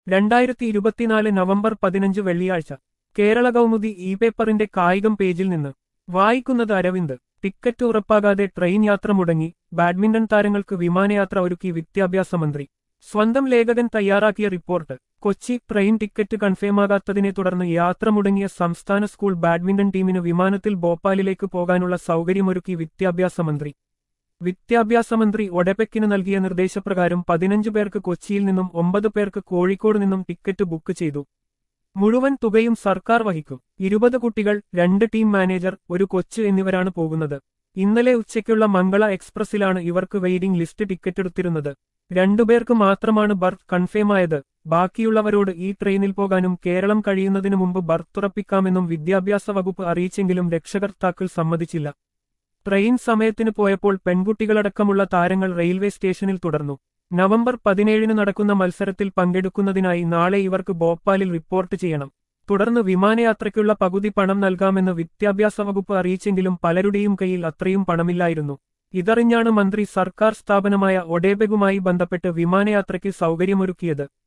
രണ്ടായിരത്തി ഇരുപത്തിനാല് നവംബർ പതിനഞ്ച് വെള്ളിയാഴ്ച കേരള കൗമുദി ഇ പേപ്പറിന്റെ കായികം പേജിൽ നിന്ന് വായിക്കുന്നത് അരവിന്ദ് ടിക്കറ്റ് ഉറപ്പാകാതെ ട്രെയിൻ യാത്ര മുടങ്ങി ബാഡ്മിന്റൺ താരങ്ങൾക്ക് വിമാനയാത്ര ഒരുക്കി വിദ്യാഭ്യാസ മന്ത്രി സ്വന്തം ലേഖകൻ തയ്യാറാക്കിയ റിപ്പോർട്ട് കൊച്ചി ട്രെയിൻ ടിക്കറ്റ് കൺഫേമാകാത്തതിനെ തുടർന്ന് യാത്ര മുടങ്ങിയ സംസ്ഥാന സ്കൂൾ ബാഡ്മിന്റൺ ടീമിന് വിമാനത്തിൽ ഭോപ്പാലിലേക്ക് പോകാനുള്ള സൗകര്യമൊരുക്കി വിദ്യാഭ്യാസ മന്ത്രി വിദ്യാഭ്യാസ മന്ത്രി ഒഡെപെക്കിന് നൽകിയ നിർദ്ദേശപ്രകാരം പതിനഞ്ച് പേർക്ക് കൊച്ചിയിൽ നിന്നും ഒമ്പത് പേർക്ക് കോഴിക്കോട് നിന്നും ടിക്കറ്റ് ബുക്ക് ചെയ്തു മുഴുവൻ തുകയും സർക്കാർ വഹിക്കും ഇരുപത് കുട്ടികൾ രണ്ട് ടീം മാനേജർ ഒരു കൊച്ച് എന്നിവരാണ് പോകുന്നത് ഇന്നലെ ഉച്ചയ്ക്കുള്ള മംഗള എക്സ്പ്രസിലാണ് ഇവർക്ക് വെയിറ്റിംഗ് ലിസ്റ്റ് ടിക്കറ്റ് എടുത്തിരുന്നത് രണ്ടുപേർക്ക് മാത്രമാണ് ബർത്ത് കൺഫേമായത് ബാക്കിയുള്ളവരോട് ഈ ട്രെയിനിൽ പോകാനും കേരളം കഴിയുന്നതിനു മുമ്പ് ബർത്തുറപ്പിക്കാമെന്നും വിദ്യാഭ്യാസ വകുപ്പ് അറിയിച്ചെങ്കിലും രക്ഷകർത്താക്കൾ സമ്മതിച്ചില്ല ട്രെയിൻ സമയത്തിന് പോയപ്പോൾ പെൺകുട്ടികളടക്കമുള്ള താരങ്ങൾ റെയിൽവേ സ്റ്റേഷനിൽ തുടർന്നു നവംബർ പതിനേഴിന് നടക്കുന്ന മത്സരത്തിൽ പങ്കെടുക്കുന്നതിനായി നാളെ ഇവർക്ക് ഭോപ്പാലിൽ റിപ്പോർട്ട് ചെയ്യണം തുടർന്ന് വിമാനയാത്രയ്ക്കുള്ള പകുതി പണം നൽകാമെന്ന് വിദ്യാഭ്യാസ വകുപ്പ് അറിയിച്ചെങ്കിലും പലരുടെയും കയ്യിൽ അത്രയും പണമില്ലായിരുന്നു ഇതറിഞ്ഞാണ് മന്ത്രി സർക്കാർ സ്ഥാപനമായ ഒഡേബെഗുമായി ബന്ധപ്പെട്ട് വിമാനയാത്രയ്ക്ക് സൗകര്യമൊരുക്കിയത്